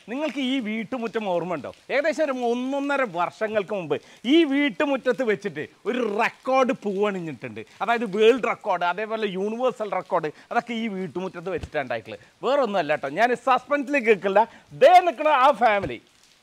നിങ്ങൾക്ക് ഈ വീട്ടുമുറ്റം ഓർമ്മ ഉണ്ടോ ഏകദേശം ഒരു ഒന്നൊന്നര വർഷങ്ങൾക്ക് മുമ്പ് ഈ വീട്ടുമുറ്റത്ത് വെച്ചിട്ട് ഒരു റെക്കോർഡ് പൂവണിഞ്ഞിട്ടുണ്ട് അതായത് വേൾഡ് റെക്കോർഡ് അതേപോലെ യൂണിവേഴ്സൽ റെക്കോർഡ് അതൊക്കെ ഈ വീട്ടുമുറ്റത്ത് വെച്ചിട്ടാണ് ഉണ്ടായിട്ടുള്ളത് വേറെ ഒന്നും അല്ല കേട്ടോ ഞാൻ സസ്പെൻസിൽ കേൾക്കില്ല ദേ നിൽക്കുന്ന ആ ഫാമിലി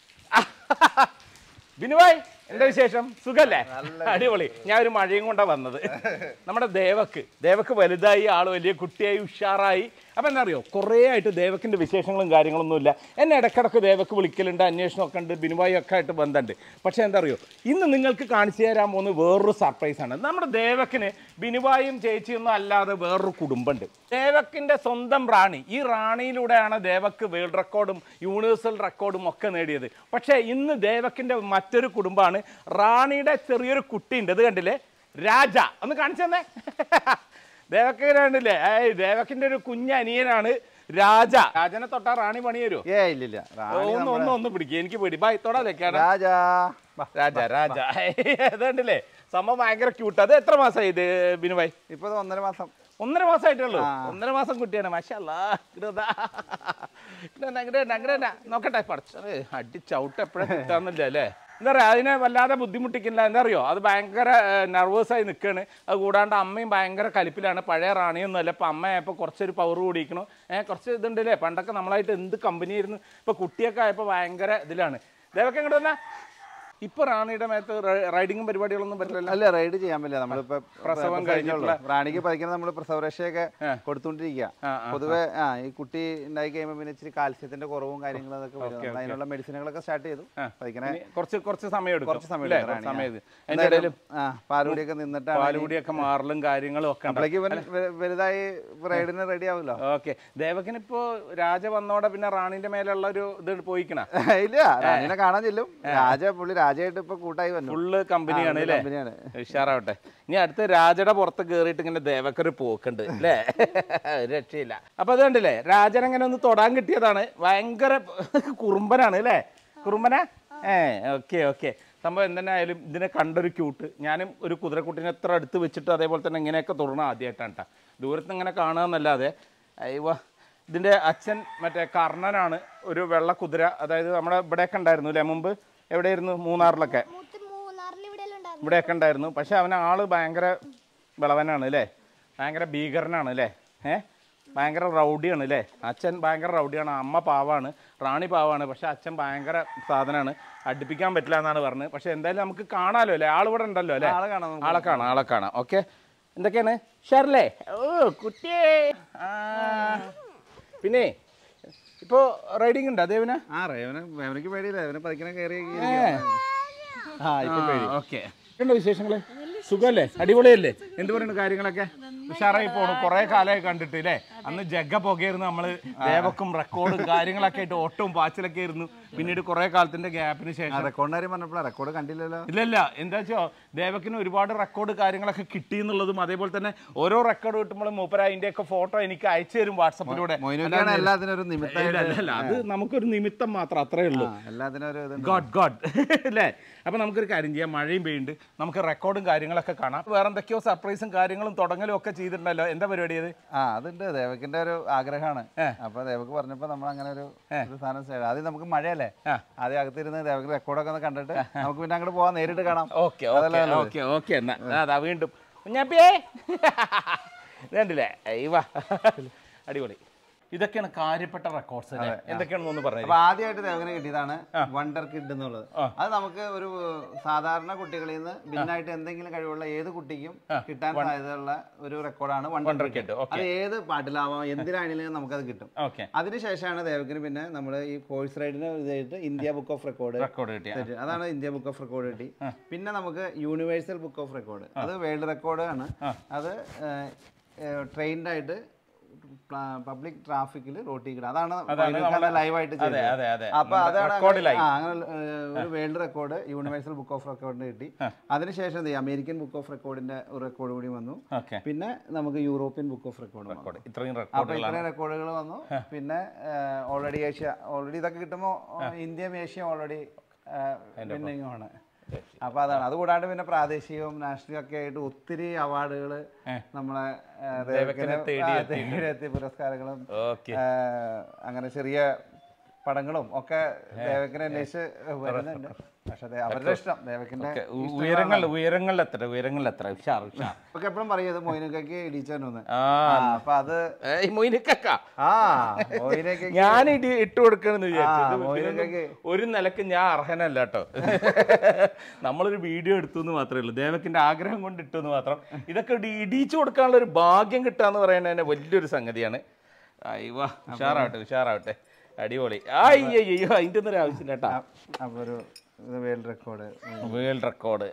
ബിനുവായ് എന്താ വിശേഷം സുഖല്ലേ അടിപൊളി ഞാൻ ഒരു മഴയും കൊണ്ടാ വന്നത് നമ്മുടെ ദേവക്ക് ദേവക്ക് വലുതായി ആള് വലിയ കുട്ടിയായി ഉഷാറായി അപ്പൊ എന്താ അറിയോ കുറേ ആയിട്ട് ദേവക്കിന്റെ വിശേഷങ്ങളും കാര്യങ്ങളൊന്നുമില്ല എന്നെ ഇടക്കിടക്ക് ദേവക്ക് വിളിക്കലുണ്ട് അന്വേഷണമൊക്കെ ഉണ്ട് ബിനുവായി ഒക്കെ ആയിട്ട് ബന്ധമുണ്ട് പക്ഷെ എന്താ അറിയോ ഇന്ന് നിങ്ങൾക്ക് കാണിച്ചു തരാൻ പോകുന്ന വേറൊരു സർപ്രൈസ് ആണ് നമ്മുടെ ദേവക്കിന് ബിനുവായും ചേച്ചിയൊന്നും അല്ലാതെ വേറൊരു കുടുംബമുണ്ട് ദേവക്കിന്റെ സ്വന്തം റാണി ഈ റാണിയിലൂടെയാണ് ദേവക്ക് വേൾഡ് റെക്കോർഡും യൂണിവേഴ്സൽ റെക്കോർഡും ഒക്കെ നേടിയത് പക്ഷേ ഇന്ന് ദേവക്കിന്റെ മറ്റൊരു കുടുംബമാണ് റാണിയുടെ ചെറിയൊരു കുട്ടിയുണ്ട് ഇത് കണ്ടില്ലേ രാജ ഒന്ന് കാണിച്ചു തന്നെ ദേവക്ക് കണ്ടില്ലേ ഏയ് ദേവക്കിന്റെ ഒരു കുഞ്ഞനിയനാണ് രാജ രാജനെ തൊട്ടാ റാണി പണി വരുമോ ഏ ഇല്ലില്ല റാണി ഒന്ന് ഒന്ന് ഒന്ന് പിടിക്കുക എനിക്ക് പേടി ബൈ തൊടാതൊക്കെയാണ് രാജാ ബാ. രാജ രാജ അതുണ്ടല്ലേ സംഭവം ഭയങ്കര ക്യൂട്ട് അത് എത്ര മാസമായി ഇത് ബിനുബായ് ഇപ്പൊ ഇത് ഒന്നര മാസം ഒന്നര മാസമായിട്ടുള്ളൂ ആ. ഒന്നര മാസം കുട്ടിയാണ് മാഷല്ലാ നോക്കട്ടെ പഠിച്ചത് അടി ചവിട്ട് എപ്പോഴും കിട്ടാന്നില്ല അല്ലേ എന്താ പറയുക അതിനെ വല്ലാതെ ബുദ്ധിമുട്ടിക്കില്ല എന്താ അറിയോ അത് ഭയങ്കര നെർവസ് ആയി നിൽക്കുകയാണ് അത് കൂടാണ്ട് അമ്മയും ഭയങ്കര കലിപ്പിലാണ് പഴയ റാണിയൊന്നും അല്ല ഇപ്പം അമ്മയായപ്പോൾ കുറച്ചൊരു പവർ കൂടിയിരിക്കണു ഏഹ് കുറച്ച് ഇതുണ്ടല്ലേ പണ്ടൊക്കെ നമ്മളായിട്ട് എന്ത് കമ്പനി ആയിരുന്നു ഇപ്പോൾ കുട്ടിയൊക്കെ ആയപ്പോൾ ഭയങ്കര ഇതിലാണ് ദേവക്കെ എങ്ങോട്ട് വന്നാ ഇപ്പൊ റാണിയുടെ മേത്ത് റൈഡിങ്ങും പരിപാടികളൊന്നും പറ്റില്ലല്ലോ അല്ല റൈഡ് ചെയ്യാൻ പറ്റില്ല നമ്മളിപ്പോ പ്രസവം കഴിഞ്ഞുള്ളൂ റാണിക്ക് പതിക്കുന്നത് നമ്മൾ പ്രസവരക്ഷയൊക്കെ ആ. കൊടുത്തോണ്ടിരിക്കുക ആ, ആ, പൊതുവെ ആ ഈ കുട്ടി ഉണ്ടായി കഴിയുമ്പോൾ പിന്നെ ഇച്ചിരി കാൽസ്യത്തിന്റെ കുറവും കാര്യങ്ങളും അതൊക്കെ വരും നമ്മൾ അതിനുള്ള മെഡിസിനുകളൊക്കെ സ്റ്റാർട്ട് ചെയ്തു പതിക്കണേ ഇനി കുറച്ച് കുറച്ച് സമയം എടുക്കും കുറച്ച് സമയം ഇല്ലേ? എടുക്കും കുറച്ച് സമയം റാണി. എടുക്കും. അതിന്റെ ഇടയിലും ആ പാലുകൂടിയൊക്കെ നിന്നിട്ടാണ് പാലുകൂടിയൊക്കെ മാറലും കാര്യങ്ങളും ഒക്കെ ഉണ്ട് അപ്പോഴേക്ക് ഇവൻ വെ- വലുതായി റൈഡിന് റെഡി ആവുമല്ലോ ഓക്കെ ദേവക്കിന് ഇപ്പോ രാജ വന്നോടെ പിന്നെ റാണിന്റെ മേലുള്ള ഒരു ഇത് പോയിക്കണ ഇല്ല റാണിനെ കാണാൻ ചെല്ലും രാജ പുള്ളി രാജയായിട്ട് ഇപ്പൊ കൂട്ടായി വന്നു ഫുള്ള് കമ്പനിയാണ് അല്ലേ കമ്പനിയാണ് ഉഷാറാവട്ടെ ഇനി അടുത്ത രാജയുടെ പുറത്ത് കയറിയിട്ട് ഇങ്ങനെ ദേവക്കൊരു പോക്കുണ്ട് അല്ലേ ഒരു രക്ഷയില്ല അപ്പൊ അത് കണ്ടില്ലേ രാജൻ അങ്ങനെ ഒന്ന് തൊടാൻ കിട്ടിയതാണ് ഭയങ്കര കുറുമ്പനാണ് അല്ലേ കുറുമ്പന ഏ ഓക്കെ ഓക്കെ സംഭവം എന്തെന്നായാലും ഇതിനെ കണ്ടൊരു ക്യൂട്ട് ഞാനും ഒരു കുതിരക്കുട്ടിനെ എത്ര അടുത്ത് വെച്ചിട്ട് അതേപോലെ തന്നെ ഇങ്ങനെയൊക്കെ തൊടണം ആദ്യമായിട്ടാണ് കേട്ടോ ദൂരത്ത് ഇങ്ങനെ കാണുക എന്നല്ലാതെ അയ്യോ ഇതിൻ്റെ അച്ഛൻ മറ്റേ കർണനാണ് ഒരു വെള്ള കുതിര അതായത് നമ്മുടെ ഇവിടെയൊക്കെ ഉണ്ടായിരുന്നു അല്ലേ മുമ്പ് എവിടെയായിരുന്നു മൂന്നാറിലൊക്കെ മൂത്ത് മൂന്നാറിൽ ഇവിടെ ഉണ്ടായിരുന്നു ഇവിടെയൊക്കെ ഉണ്ടായിരുന്നു പക്ഷെ അവൻ ആള് ഭയങ്കര വിളവനാണ് അല്ലേ ഭയങ്കര ഭീകരനാണ് അല്ലേ ഏ ഭയങ്കര റൗഡിയാണ് അല്ലേ അച്ഛൻ ഭയങ്കര റൗഡിയാണ് അമ്മ പാവാണ് റാണി പാവാണ് പക്ഷെ അച്ഛൻ ഭയങ്കര സാധനമാണ് അടുപ്പിക്കാൻ പറ്റില്ല എന്നാണ് പറഞ്ഞത് പക്ഷെ എന്തായാലും നമുക്ക് കാണാലോ അല്ലേ ആളിവിടെ ഉണ്ടല്ലോ അല്ലേ ആളെ കാണാം നമുക്ക്. ആളെ കാണാം ആളെ കാണാം ഓക്കെ എന്തൊക്കെയാണ് ഷെർലേ ഓ കുട്ടിയേ ആ. പിന്നെ ഇപ്പോൾ റൈഡിങ് ഉണ്ടോ ദേവന ആ റേവന് റേവനക്ക് പേടിയില്ല അവനെ പതിക്കണ കയറി ആ ഇപ്പൊ പേടി ഓക്കെ എന്താ വിശേഷങ്ങള് സുഖമല്ലേ അടിപൊളിയല്ലേ എന്ത് പറയുന്നു കാര്യങ്ങളൊക്കെ ഉഷാറായി പോണു കുറെ കാലമായി കണ്ടിട്ട് അല്ലേ അന്ന് ജഗ്ഗ പുകയായിരുന്നു നമ്മള് ദേവക്കും റെക്കോർഡും കാര്യങ്ങളൊക്കെ ആയിട്ട് ഓട്ടവും പാച്ചിലൊക്കെ ആയിരുന്നു പിന്നീട് കുറെ കാലത്തിന്റെ ഗ്യാപ്പിന് ശേഷം റെക്കോർഡ് കാര്യം പറഞ്ഞപ്പോഴാണ് റെക്കോർഡ് കണ്ടില്ലല്ലോ ഇല്ലല്ല എന്താ വെച്ചോ ദേവക്കിന് ഒരുപാട് റെക്കോർഡ് കാര്യങ്ങളൊക്കെ കിട്ടി എന്നുള്ളതും അതേപോലെ തന്നെ ഓരോ റെക്കോർഡ് കിട്ടുമ്പോൾ മൂപ്പര അതിന്റെ ഒക്കെ ഫോട്ടോ എനിക്ക് അയച്ചു തരും വാട്സപ്പിലൂടെ മൊയിനൊക്കെയാണ് എല്ലാത്തിനും ഒരു ഇല്ല, നിമിത്തമായിട്ട് ഇല്ല, ഇല്ല, അത് നമുക്കൊരു നിമിത്തം മാത്രം അത്രേ ഉള്ളൂ ആ, എല്ലാത്തിനും ഒരു ഇതുണ്ട് ഗോഡ് ഗോഡ് അല്ലേ അപ്പൊ നമുക്കൊരു കാര്യം ചെയ്യാം മഴയും പെയ്യുണ്ട് നമുക്ക് റെക്കോർഡും കാര്യങ്ങളൊക്കെ കാണാം വേറെ എന്തൊക്കെയോ സർപ്രൈസും കാര്യങ്ങളും തുടങ്ങലും ഒക്കെ ചെയ്തിട്ടുണ്ടല്ലോ എന്താ പരിപാടി അത് ആ അതുണ്ട് ദേവക്കിന്റെ ഒരു ആഗ്രഹമാണ് അപ്പൊ ദേവക്ക് പറഞ്ഞപ്പോ നമ്മൾ അങ്ങനെ ഒരു ഒരു സാധനം ചെയ്തു. ആദ്യം നമുക്ക് മഴയല്ലേ ആ. ആദ്യം അകത്തിരുന്ന് ദേവക്ക് റെക്കോർഡൊക്കെ ഒന്ന് കണ്ടിട്ട് നമുക്ക് പിന്നെ അങ്ങോട്ട് പോവാൻ നേരിട്ട് കാണാം ഓക്കെ ഓക്കെ ഓക്കെ ഓക്കെ എന്നാ അതാ വീണ്ടും കുഞ്ഞാപ്പിയേ ഇത് കണ്ടില്ലേ അയ്യവാ അടിപൊളി ഇതൊക്കെയാണ് കാര്യപ്പെട്ട റെക്കോർഡ്സ് അല്ലേ എന്തൊക്കെയാണെന്ന് ഒന്ന് പറഞ്ഞു അപ്പൊ ആദ്യമായിട്ട് ദേവകിനെ കിട്ടിയതാണ് വണ്ടർ കിഡ് എന്നുള്ളത് അത് നമുക്ക് ഒരു സാധാരണ കുട്ടികളിൽ നിന്ന് ഭിന്നായിട്ട് എന്തെങ്കിലും കഴിവുള്ള ഏത് കുട്ടിക്കും കിട്ടാൻ സാധ്യതയുള്ള ഒരു റെക്കോർഡാണ് wonder Wonder kid Kid, okay. അത് ഏത് പാട്ടിലാവാം എന്തിനാണെങ്കിലും നമുക്കത് കിട്ടും ഓക്കെ അതിനുശേഷമാണ് ദേവകിന് പിന്നെ നമ്മൾ ഈ കോഴ്സ് റൈഡിന് ഇതായിട്ട് India book of record record കിട്ടിയ സെറ്റ്. അതാണ് ഇന്ത്യ ബുക്ക് ഓഫ് റെക്കോർഡ് കിട്ടി പിന്നെ നമുക്ക് യൂണിവേഴ്സൽ ബുക്ക് ഓഫ് റെക്കോർഡ് അത് വേൾഡ് റെക്കോർഡ് ആണ് അത് ട്രെയിൻഡ് ആയിട്ട് പബ്ലിക് ട്രാഫിക്കിൽ റോട്ടി കിട്ടുക അതാണ് ലൈവായിട്ട് അതെ അതെ അതെ അപ്പൊ അതാണ് റെക്കോർഡിലായി ആ, അങ്ങനെ ഏഹ്, ഒരു world record universal book of റെക്കോർഡിന് കിട്ടി അതിനുശേഷം എന്ത് ചെയ്യും? അമേരിക്കൻ ബുക്ക് ഓഫ് റെക്കോർഡിന്റെ ഒരു റെക്കോർഡ് കൂടി വന്നു ഓക്കെ പിന്നെ നമുക്ക് യൂറോപ്യൻ ബുക്ക് ഓഫ് റെക്കോർഡ് വന്നു റെക്കോർഡ് ഇത്രയും അപ്പൊ റെക്കോർഡുകളാണ് ഇത്രയും റെക്കോർഡുകൾ വന്നു പിന്നെ ഓൾറെഡി ഏഷ്യ ഓൾറെഡി ഇതൊക്കെ കിട്ടുമ്പോൾ ഇന്ത്യയും ഏഷ്യ ഓൾറെഡി ആണ് അപ്പൊ അതാണ് അതുകൂടാണ്ട് പിന്നെ പ്രാദേശികവും നാഷണലും ഒക്കെ ആയിട്ട് ഒത്തിരി അവാർഡുകൾ നമ്മളെ ആ, ദേവക്കിന് തേടി ആ, തേടിയെത്തി പുരസ്കാരങ്ങളും ഓക്കെ ആ, അങ്ങനെ ചെറിയ പടങ്ങളും ഒക്കെ ദേവക്കിനെ അന്വേഷിച്ച് വരുന്നുണ്ട് പക്ഷെ ദേ- അവരുടെ ഇഷ്ടം ദേവക്കിന്റെ ഉ- ഉയരങ്ങൾ ഉയരങ്ങളിൽ എത്ര ഉയരങ്ങളിൽ എത്ര ഉഷാർ ഉഷാർ ഒക്കെ എപ്പോഴും പറയുന്നത് മൊയിനക്കൊക്കെ ഇടിച്ചു ആ അപ്പൊ അത് ഏയ് മൊയ്നിക്കക്ക ആ മൊയിനൊക്കെ ഞാൻ ഇടി ഇട്ട് കൊടുക്കണമെന്ന് വിചാരിച്ചു ആ, ഇത് മോയിനക്കൊക്കെ. ഇതിനൊന്നും ഒരു നിലക്ക് ഞാൻ അർഹനല്ല കേട്ടോ നമ്മളൊരു വീഡിയോ എടുത്തു എന്ന് മാത്രമേ ഉള്ളൂ ദേവക്കിന്റെ ആഗ്രഹം കൊണ്ട് ഇട്ടു എന്ന് മാത്രം ഇതൊക്കെ ഇടി- ഇടിച്ചു കൊടുക്കാനുള്ള ഒരു ഭാഗ്യം കിട്ടാന്ന് പറയുന്നത് തന്നെ വലിയൊരു സംഗതിയാണ് അയ്യോ ഉഷാറാവട്ടെ ഉഷാറാവട്ടെ അടിപൊളി അയ്യോ അതിൻ്റെ ഒന്നും ഒരു ആവശ്യമില്ല കേട്ടാ അപ്പൊ ഒരു ഇത് വേൾഡ് റെക്കോർഡ് വേൾഡ് റെക്കോർഡ്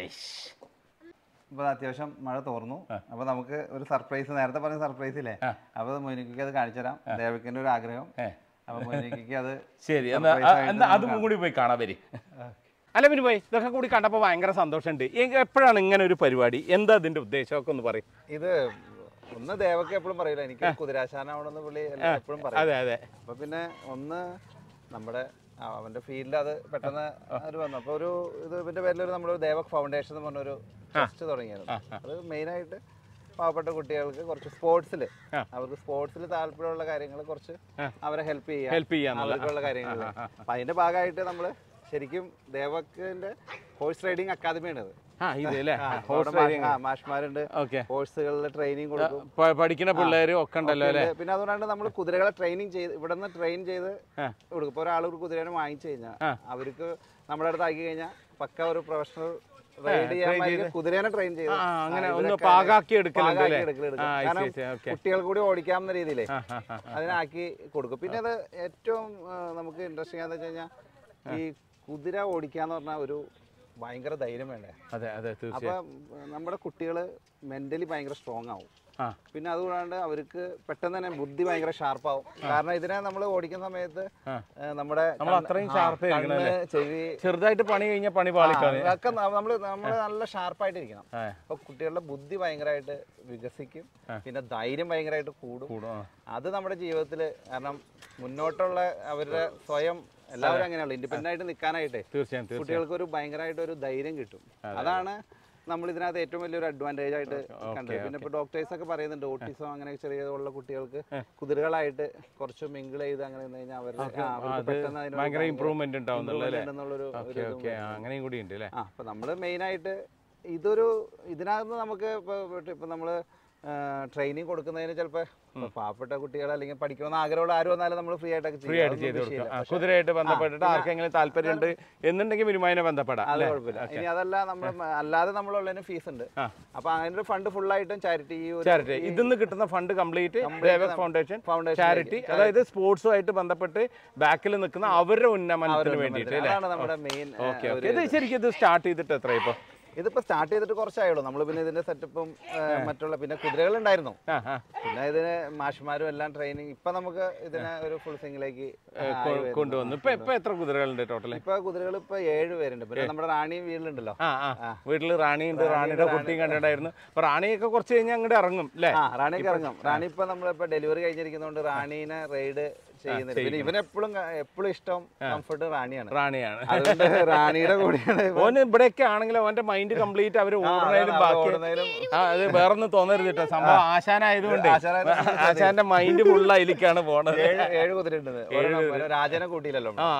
അപ്പൊ അത്യാവശ്യം മഴ തോർന്നു അപ്പൊ നമുക്ക് ഒരു സർപ്രൈസ് നേരത്തെ പറഞ്ഞ സർപ്രൈസ് ഇല്ലേ അപ്പൊ മൊയിനിക്ക് അത് കാണിച്ചു തരാം ദേവക്കിന്റെ ഒരു ആഗ്രഹം അപ്പൊ മൊയിനിക്ക് അത് ശരി എന്നാ ആ, എന്നാ അതും കൂടി പോയി കാണാൻ വരി അല്ല പിന്നെ പോയി ഇതൊക്കെ കൂടി കണ്ടപ്പോൾ ഭയങ്കര സന്തോഷമുണ്ട് എപ്പോഴാണ് ഇങ്ങനെ ഒരു പരിപാടി എന്താ അതിന്റെ ഉദ്ദേശമൊക്കെ ഒന്ന് പറയും ഇത് ഒന്ന് ദേവക്ക് എപ്പോഴും പറയില്ല എനിക്ക് കുതിരാശാനാവണമെന്ന് പുള്ളി എപ്പോഴും പറയും അതെ അതെ അപ്പൊ പിന്നെ ഒന്ന് നമ്മുടെ ആ, അവന്റെ ഫീൽഡിൽ അത് പെട്ടെന്ന് ഒരു വന്നു അപ്പൊ ഒരു ഇത് ഇതിന്റെ പേരിൽ ഒരു നമ്മുടെ ദേവക് ഫൗണ്ടേഷൻ എന്ന് പറഞ്ഞൊരു ട്രസ്റ്റ് തുടങ്ങിയിരുന്നു അത് മെയിനായിട്ട് പാവപ്പെട്ട കുട്ടികൾക്ക് കുറച്ച് സ്പോർട്സിൽ അവർക്ക് സ്പോർട്സിൽ താല്പര്യമുള്ള കാര്യങ്ങൾ കുറച്ച് അവരെ ഹെൽപ്പ് ചെയ്യാം ഹെൽപ്പ് ചെയ്യാന്നുള്ള അവർക്കുള്ള കാര്യങ്ങൾ അപ്പൊ അതിന്റെ ഭാഗമായിട്ട് നമ്മൾ ശരിക്കും ദേവക്കിന്റെ ഹോഴ്സ് റൈഡിങ് അക്കാദമിയാണ് ഇത് ആ ഇത് അല്ലേ ആ, ഹോഴ്സ് അവിടെ മാഷ്- ആ, മാഷ്മാരുണ്ട് ഓക്കെ ഹോഴ്സുകളിൽ ട്രെയിനിങ് കൊടുക്കും പഠിക്കുന്ന പിള്ളേരും ഒക്കെ ഉണ്ടല്ലോ അല്ലേ പിന്നെ- പിന്നെ അതുകൊണ്ടാണ് നമ്മൾ കുതിരകളെ ട്രെയിനിങ് ചെയ്ത് ഇവിടെ നിന്ന് ട്രെയിൻ ചെയ്ത് കൊടുക്കും ഇപ്പോൾ ഒരാൾ ഒരു കുതിരനെ വാങ്ങിച്ചു കഴിഞ്ഞാൽ അവർക്ക് നമ്മുടെ അടുത്ത് ആക്കി കഴിഞ്ഞാൽ പക്ക ഒരു പ്രൊഫഷണൽ റൈഡ് ചെയ്യാൻ പറ്റിയ കുതിരേനെ ട്രെയിൻ ചെയ്ത് ആ, അങ്ങനെ ആ, ഒന്ന് ഇവരൊക്കെ പാകാക്കി എടുക്കലുണ്ട് പാകാക്കി അല്ലേ? എടുക്കലുണ്ട്. ആ, കാരണം ശരി, ശരി, ഓക്കേ. കുട്ടികൾ കൂടി ഓടിക്കാവുന്ന രീതിയിലേ ആ, ആ, ആ. അതിനാക്കി കൊടുക്കും പിന്നെ അത് ഏറ്റവും ആ, നമുക്ക് ഇൻട്രസ്റ്റിംഗ് ആണെന്ന് വെച്ച് കഴിഞ്ഞാൽ ഈ കുതിര ഓടിക്കാന്ന് പറഞ്ഞാൽ ഒരു ഭയങ്കര ധൈര്യം വേണ്ടേ അതെ അതെ തീർച്ചയായും അപ്പൊ നമ്മുടെ കുട്ടികൾ മെന്റലി ഭയങ്കര സ്ട്രോങ് ആവും ആ പിന്നെ അതുകൂടാണ്ട് അവർക്ക് പെട്ടെന്ന് തന്നെ ബുദ്ധി ഭയങ്കര ഷാർപ്പാവും കാരണം ഇതിനെ നമ്മൾ ഓടിക്കുന്ന സമയത്ത് ഏഹ്, നമ്മുടെ നമ്മൾ അത്രയും sharp ആയിരിക്കണം കണ്ണ്, ചെവി ചെറുതായിട്ട് പണി കഴിഞ്ഞാൽ പണി പാളിക്കളി ഒക്കെ നമ്മൾ നമ്മൾ നല്ല ഷാർപ്പായിട്ടിരിക്കണം ആ. അപ്പൊ കുട്ടികളുടെ ബുദ്ധി ഭയങ്കരമായിട്ട് വികസിക്കും പിന്നെ ധൈര്യം ഭയങ്കരമായിട്ട് കൂടും കൂടും ആ. അത് നമ്മുടെ ജീവിതത്തിൽ കാരണം മുന്നോട്ടുള്ള അവരുടെ സ്വയം എല്ലാവരും അങ്ങനെയുള്ള ഇൻഡിപെൻഡന്റ് ആയിട്ട് നിൽക്കാനായിട്ടേ തീർച്ചയായും തീർച്ചയായും കുട്ടികൾക്ക് ഒരു ഭയങ്കരമായിട്ട് ഒരു ധൈര്യം കിട്ടും അതാണ് നമ്മൾ ഇതിനകത്ത് ഏറ്റവും വലിയൊരു അഡ്വാൻറ്റേജ് ആയിട്ട് കണ്ടത് പിന്നെ ഇപ്പൊ ഡോക്ടേഴ്സ് ഒക്കെ പറയുന്നുണ്ട് ഓട്ടിസം അങ്ങനെ ചെറിയതുള്ള കുട്ടികൾക്ക് കുതിരകളായിട്ട് കുറച്ച് മിങ്കിൾ ചെയ്ത് അങ്ങനെ നിന്ന് കഴിഞ്ഞാൽ അവരുടെ ആ, അവർക്ക് പെട്ടെന്ന് അതിനൊരു ഭയങ്കര ഇമ്പ്രൂവ്മെന്റ് ഉണ്ടാവുന്നുള്ളൂ അല്ലേ improvement ഉണ്ടെന്നുള്ളൊരു ഓക്കെ ഓക്കെ അങ്ങനെയും കൂടി ഉണ്ട് അല്ലേ ആ അപ്പൊ നമ്മള് മെയിൻ ആയിട്ട് ഇതൊരു ഇതിനകത്ത് നമുക്ക് ഇപ്പൊ ഇപ്പൊ നമ്മള് ട്രെയിനിങ് കൊടുക്കുന്നതിന് ചിലപ്പോ ഇപ്പൊ പാവപ്പെട്ട കുട്ടികൾ അല്ലെങ്കിൽ പഠിക്കണമെന്ന് ആഗ്രഹമുള്ള ആരും വന്നാലും നമ്മൾ ഫ്രീ ആയിട്ടൊക്കെ ഫ്രീ ആയിട്ട് ചെയ്ത് കൊടുക്കാം ആ, കുതിരയായിട്ട് ബന്ധപ്പെട്ടിട്ട് ആർക്കെങ്കിലും താല്പര്യമുണ്ട് എന്നുണ്ടെങ്കിൽ വിനിമയനെ ബന്ധപ്പെടാം അത് അല്ലേ കുഴപ്പമില്ല ഇനി അതല്ല നമ്മൾ അല്ലാതെ നമ്മളുള്ളതിന് ഫീസ് ഉണ്ട് ആ. അപ്പൊ അതിന്റെ ഫണ്ട് ഫുൾ ആയിട്ടും ചാരിറ്റി ഈ ഒരു ചാരിറ്റി ഇതിന്ന് കിട്ടുന്ന fund complete Devak foundation Foundation charity അതായത് സ്പോർട്സുമായിട്ട് ബന്ധപ്പെട്ട് ബാക്കിൽ നിൽക്കുന്ന അവരുടെ ഉന്നമനത്തിന് വേണ്ടിയിട്ട് അല്ലേ അതാണ് നമ്മുടെ മെയിൻ ഓക്കെ ഓക്കെ ഇത് ശരിക്കും ഇത് സ്റ്റാർട്ട് ചെയ്തിട്ട് എത്ര ഇപ്പൊ ഇതിപ്പോ സ്റ്റാർട്ട് ചെയ്തിട്ട് കുറച്ചായുള്ളൂ നമ്മൾ പിന്നെ ഇതിന്റെ സെറ്റപ്പും മറ്റുള്ള പിന്നെ കുതിരകൾ ഉണ്ടായിരുന്നു ആ ആ പിന്നെ ഇതിന് മാഷ്മാരും എല്ലാം ട്രെയിനിങ് ഇപ്പൊ നമുക്ക് ഇതിനെ ഒരു ഫുൾ സിംഗിലേക്ക് കൊ- കൊണ്ടുവന്നു ഇപ്പൊ ഇപ്പൊ എത്ര കുതിരകളുണ്ട് ടോട്ടൽ ഇപ്പൊ കുതിരകൾ ഇപ്പൊ ഏഴ് പേരുണ്ട് പിന്നെ നമ്മുടെ റാണിയും വീട്ടിലുണ്ടല്ലോ ആ ആ വീട്ടില് റാണിയുണ്ട് റാണിയുടെ കുട്ടിയും കണ്ടിട്ടുണ്ടായിരുന്നു അപ്പൊ റാണിയൊക്കെ കുറച്ച് കഴിഞ്ഞാൽ അങ്ങോട്ട് ഇറങ്ങും അല്ലേ ആ റാണിയൊക്കെ ഇറങ്ങും റാണി ഇപ്പൊ നമ്മളിപ്പോ ഡെലിവറി കഴിഞ്ഞിരിക്കുന്നതുകൊണ്ട് റാണീനെ റൈഡ് ചെയ്യുന്നില്ല പിന്നെ ഇവനെപ്പോഴും എപ്പോഴും ഇഷ്ടം കംഫർട്ട് റാണിയാണ് റാണിയാണ് അതുകൊണ്ട് റാണിയുടെ കൂടെയാണ് ഇവൻ ഓന് ഇവിടെയൊക്കെ ആണെങ്കിൽ അവന്റെ മൈൻഡ് കംപ്ലീറ്റ് അവര് ഓടുന്നതിലും അവര് ബാക്കി ഓടുന്നതിലും. ആ അത് വേറൊന്നും തോന്നരുത് കേട്ടോ സംഭവം ആശാനായതുകൊണ്ട് ആശാനായതുകൊണ്ട് ആശാന്റെ മൈൻഡ് ഫുൾ അതിലേക്കാണ് പോണത് ഏഴ് ഏഴ് കുതിര ഉണ്ട് രാജനെ കൂട്ടിയില്ലല്ലോ ആ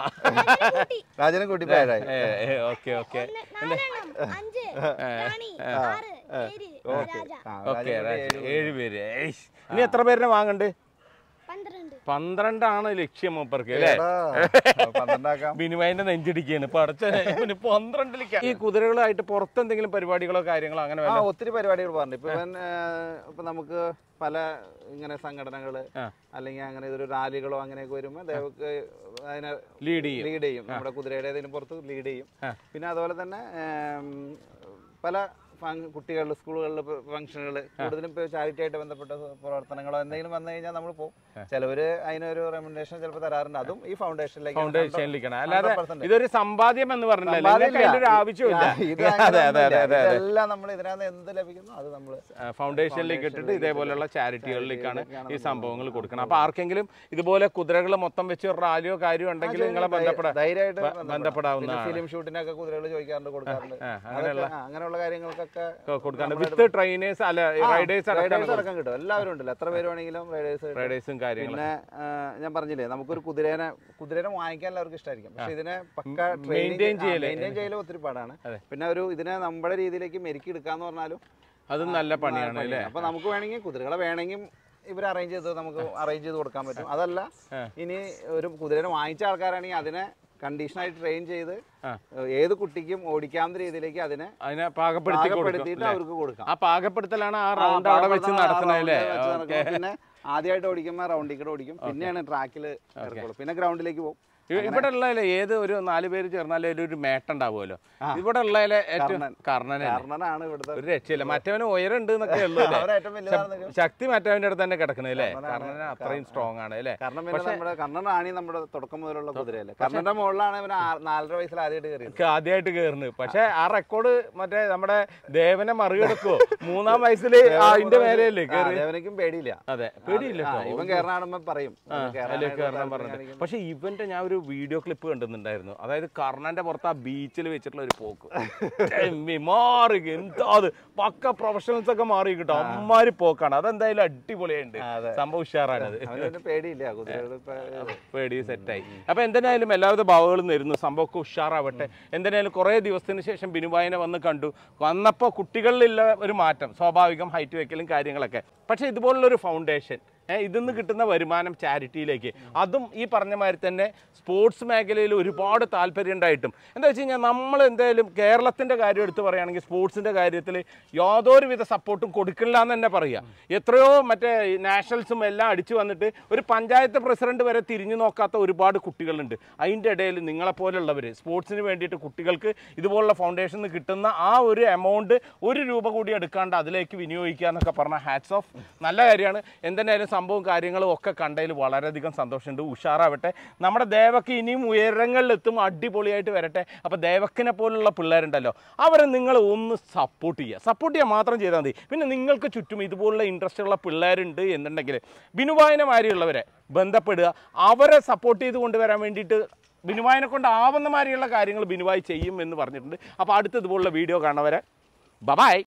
രാജനെ കൂട്ടിപ്പോ ഏഴായി ഓക്കെ ഓക്കെ നാലെണ്ണം അഞ്ച് റാണി ആറ് ഏഴ് രാജ ആ, ഓക്കെ രാജനെ കൂട്ടി ഏഴ് ഏഴ് പേര് ഏയ്ഷ്. ഇനി എത്ര പേരിനെ വാങ്ങണ്ട് പന്ത്രണ്ട് പന്ത്രണ്ടാണ് ലക്ഷ്യം മൂപ്പർക്ക് അല്ലേ എടാ, പന്ത്രണ്ടാക്കാം ബിനുവായിന്റെ നെഞ്ചിടിക്കാണ് പടച്ച പന്ത്രണ്ടിലേക്ക് ഈ കുതിരകളായിട്ട് പുറത്ത് എന്തെങ്കിലും പരിപാടികളോ കാര്യങ്ങളോ അങ്ങനെ ആ വല്ല ഒത്തിരി പരിപാടികൾ പറഞ്ഞു ഇപ്പൊ ഇവൻ ഇപ്പൊ നമുക്ക് പല ഇങ്ങനെ സംഘടനകള് ആ. അല്ലെങ്കിൽ അങ്ങനെ ഇതൊരു റാലികളോ അങ്ങനെയൊക്കെ വരുമ്പോൾ ദേവക്ക് അതിനെ ലീഡ് ചെയ്യും ലീഡ് ചെയ്യും നമ്മുടെ കുതിരയുടെ ഏതെങ്കിലും പുറത്ത് ലീഡ് ചെയ്യും പിന്നെ അതുപോലെ തന്നെ ഏം, പല ഫങ്- കുട്ടികളുടെ സ്കൂളുകളിൽ ഫംഗ്ഷനുകൾ കൂടുതലും ഇപ്പോൾ ചാരിറ്റി ആയിട്ട് ബന്ധപ്പെട്ട പ്രവർത്തനങ്ങളോ എന്തെങ്കിലും വന്നു കഴിഞ്ഞാൽ നമ്മൾ പോകും ചിലവര് അതിനൊരു റെമുനേഷൻ ചിലപ്പോൾ തരാറുണ്ട് അതും ഈ ഫൗണ്ടേഷനിലേക്ക് ഫൗണ്ടേഷനിലേക്കാണ് അല്ലാതെ 100%. ഇതൊരു സമ്പാദ്യം എന്ന് പറഞ്ഞില്ല നിങ്ങൾക്ക് അതിന്റെ ഒരു ആവശ്യമില്ല ഇത് അതെ അതെ അതെ അതെ അതെ ഇതെല്ലാം നമ്മൾ ഇതിനകത്ത് എന്ത് ലഭിക്കുന്നു അത് നമ്മൾ ഫൗണ്ടേഷനിലേക്ക് ഇട്ടിട്ട് ഇതേപോലെയുള്ള ചാരിറ്റികളിലേക്കാണ് ഈ സംഭവങ്ങൾ കൊടുക്കണം അപ്പൊ ആർക്കെങ്കിലും ഇതുപോലെ കുതിരകൾ മൊത്തം വെച്ച് ഒരു റാലിയോ കാര്യമോ ഉണ്ടെങ്കിൽ നിങ്ങളെ ബന്ധപ്പെടാം ധൈര്യമായിട്ട് ബന്ധപ്പെടാവുന്നതാണ് ഫിലിം ഷൂട്ടിനൊക്കെ കുതിരകൾ ചോദിക്കാറുണ്ട് കൊടുക്കാറുണ്ട് ആ, അതൊക്കെ ആ, അങ്ങനെയുള്ള കാര്യങ്ങൾക്കൊക്കെ ഒക്കെ കൊടുക്കാണ്ട് വിത്ത് ട്രെയിനേഴ്സ് അല്ല റൈഡേഴ്സ് റൈഡേഴ്സ് അടക്കം അടക്കം കിട്ടും എല്ലാവരും ഉണ്ടല്ലോ എത്ര പേര് വേണമെങ്കിലും റൈഡേഴ്സ് റൈഡേഴ്സും കാര്യങ്ങളും പിന്നെ ആ, ഞാൻ പറഞ്ഞില്ലേ നമുക്കൊരു കുതിരേനെ കുതിരേനെ വാങ്ങിക്കാൻ എല്ലാവർക്കും ഇഷ്ടമായിരിക്കും പക്ഷെ ഇതിനെ പക്ക maintain ചെയ്യല്. മെയിൻറ്റെയിൻ ചെയ്യൽ ഒത്തിരി പാടാണ് പിന്നെ ഒരു ഇതിനെ നമ്മുടെ രീതിയിലേക്ക് മെരുക്കി എടുക്കാന്ന് പറഞ്ഞാലും അതും നല്ല പണിയാണ് അല്ലേ അപ്പൊ നമുക്ക് വേണമെങ്കിൽ കുതിരകളെ വേണമെങ്കിൽ ഇവർ അറേഞ്ച് ചെയ്ത് നമുക്ക് അറേഞ്ച് ചെയ്ത് കൊടുക്കാൻ പറ്റും അതല്ല ഇനി ഒരു കുതിരനെ വാങ്ങിച്ച ആൾക്കാരാണെങ്കിൽ അതിനെ കണ്ടീഷനായിട്ട് ട്രെയിൻ ചെയ്ത് ഏത് കുട്ടിക്കും ഓടിക്കാവുന്ന രീതിയിലേക്ക് അതിനെ അതിനെ പാകപ്പെടുത്തി കൊടുക്കും പാകപ്പെടുത്തിയിട്ട് അവർക്ക് കൊടുക്കാം ആ പാകപ്പെടുത്തലാണ് ആ ആ, റൗണ്ട് അവിടെ വെച്ച് പാകപ്പെടുത്തണം, ആ നടത്തണല്ലേ round വെച്ച് നടക്കും. പിന്നെ ആദ്യമായിട്ട് ഓടിക്കുമ്പോൾ റൗണ്ടിൽ കൂടെ ഓടിക്കും പിന്നെയാണ് ട്രാക്കിൽ ഇറക്കുള്ളൂ പിന്നെ ഗ്രൗണ്ടിലേക്ക് പോകും ഇവിടെ ഉള്ളതിലെ ഏത് ഒരു നാല് പേര് ചേർന്നാലേ ഒരു- ഒരു മേട്ടം ഉണ്ടാവുമല്ലോ ഇവിടെ ഉള്ളതിലെ ഏറ്റവും കർണനെ കാരണനാണ് ഇവിടുത്തെ ഒരു രക്ഷയില്ല മറ്റവന് ഉയരണ്ട് എന്നൊക്കെ ഉള്ളൂ അല്ലേ അവരേറ്റവും വലിയതാണെന്ന് ശക്തി മറ്റവന്റെ അടുത്ത് തന്നെ കിടക്കുന്നത് അല്ലേ കർണന അത്രയും സ്ട്രോങ് ആണ് അല്ലേ കാരണം പിന്നെ നമ്മുടെ കർണനാണ് നമ്മുടെ തുടക്കം മുതലുള്ള കുതിരയല്ലേ കർണന്റെ മുകളിലാണ് ഇവന് ആ- നാലര വയസ്സിൽ ആദ്യമായിട്ട് കയറിയത് ആദ്യമായിട്ട് കയറുന്നത് പക്ഷെ ആ റെക്കോർഡ് മറ്റേ നമ്മുടെ ദേവനെ മറികടക്കുവോ മൂന്നാം വയസ്സിൽ അതിന്റെ മേലെയല്ലേ ആ, കയറി ദേവനയ്ക്കും പേടിയില്ല അതെ പേടിയില്ല ആ, കേട്ടോ. ഇവൻ കയറാണുമ്പോ പറയും ഇത് അതിലേക്ക് കയറാനായിട്ട് കയറണം താല്പര്യം പറഞ്ഞിട്ട് കാണിക്കും. പക്ഷെ ഇവന്റെ ഞാൻ ഒരു വീഡിയോ ക്ലിപ്പ് കണ്ടുന്നുണ്ടായിരുന്നു അതായത് കർണന്റെ പുറത്ത് ആ ബീച്ചിൽ വെച്ചിട്ടുള്ള ഒരു പോക്ക് എമ്മി, മാറി എന്താ അത് പക്ക പ്രൊഫഷണൽസ് ഒക്കെ മാറി കിട്ടും അമ്മാര് പോക്കാണ് അതെന്തായാലും അടിപൊളിയുണ്ട് അതെ. സംഭവം ഉഷാറാണത് അവന് പിന്നെ പേടിയില്ല കുതിരകൾ ഇപ്പൊ പേടി സെറ്റായി അപ്പൊ എന്തിനായാലും എല്ലാവിധ ഭാവങ്ങളും നേരുന്നു സംഭവമൊക്കെ ഉഷാറാവട്ടെ എന്തിനായാലും കുറേ ദിവസത്തിന് ശേഷം ബിനുബായിനെ വന്ന് കണ്ടു വന്നപ്പോൾ കുട്ടികളിലുള്ള ഒരു മാറ്റം സ്വാഭാവികം ഹൈറ്റ് വെക്കലും കാര്യങ്ങളൊക്കെ പക്ഷേ ഇതുപോലുള്ളൊരു ഫൗണ്ടേഷൻ ഏഹ് ഇതിന്ന് കിട്ടുന്ന വരുമാനം ചാരിറ്റിയിലേക്ക് അതും ഈ പറഞ്ഞ മാതിരി തന്നെ സ്പോർട്സ് മേഖലയിൽ ഒരുപാട് താല്പര്യം ഉണ്ടായിട്ടും എന്താ വെച്ച് കഴിഞ്ഞാൽ നമ്മൾ എന്തായാലും കേരളത്തിൻ്റെ കാര്യം എടുത്ത് പറയുകയാണെങ്കിൽ സ്പോർട്സിൻ്റെ കാര്യത്തിൽ യാതൊരുവിധ സപ്പോർട്ടും കൊടുക്കില്ല എന്ന് തന്നെ പറയുക എത്രയോ മറ്റേ നാഷണൽസും എല്ലാം അടിച്ചു വന്നിട്ട് ഒരു പഞ്ചായത്ത് പ്രസിഡന്റ് വരെ തിരിഞ്ഞു നോക്കാത്ത ഒരുപാട് കുട്ടികളുണ്ട് അതിൻ്റെ ഇടയിൽ നിങ്ങളെപ്പോലുള്ളവർ സ്പോർട്സിന് വേണ്ടിയിട്ട് കുട്ടികൾക്ക് ഇതുപോലുള്ള ഫൗണ്ടേഷനിൽ നിന്ന് കിട്ടുന്ന ആ ഒരു എമൗണ്ട് ഒരു രൂപ കൂടി എടുക്കാണ്ട് അതിലേക്ക് വിനിയോഗിക്കുക എന്നൊക്കെ പറഞ്ഞാൽ ഹാറ്റ്സ് ഓഫ് നല്ല കാര്യമാണ് എന്തിനായാലും സംഭവവും കാര്യങ്ങളും ഒക്കെ കണ്ടതിൽ വളരെയധികം സന്തോഷമുണ്ട് ഉഷാറാവട്ടെ നമ്മുടെ ദേവക്ക് ഇനിയും ഉയരങ്ങളിലെത്തും അടിപൊളിയായിട്ട് വരട്ടെ അപ്പോൾ ദേവക്കിനെ പോലുള്ള പിള്ളേരുണ്ടല്ലോ അവരെ നിങ്ങൾ ഒന്ന് സപ്പോർട്ട് ചെയ്യുക സപ്പോർട്ട് ചെയ്യുക മാത്രം ചെയ്താൽ മതി പിന്നെ നിങ്ങൾക്ക് ചുറ്റും ഇതുപോലുള്ള ഇൻട്രസ്റ്റ് ഉള്ള പിള്ളേരുണ്ട് എന്നുണ്ടെങ്കിൽ ബിനുവായനമാരിയുള്ളവരെ ബന്ധപ്പെടുക അവരെ സപ്പോർട്ട് ചെയ്ത് കൊണ്ടുവരാൻ വേണ്ടിയിട്ട് ബിനുവായനെ കൊണ്ട് ആവുന്ന മാതിരിയുള്ള കാര്യങ്ങൾ ബിനുവായി ചെയ്യും എന്ന് പറഞ്ഞിട്ടുണ്ട് അപ്പോൾ അടുത്ത ഇതുപോലുള്ള വീഡിയോ കാണുന്നവരെ ബബായ്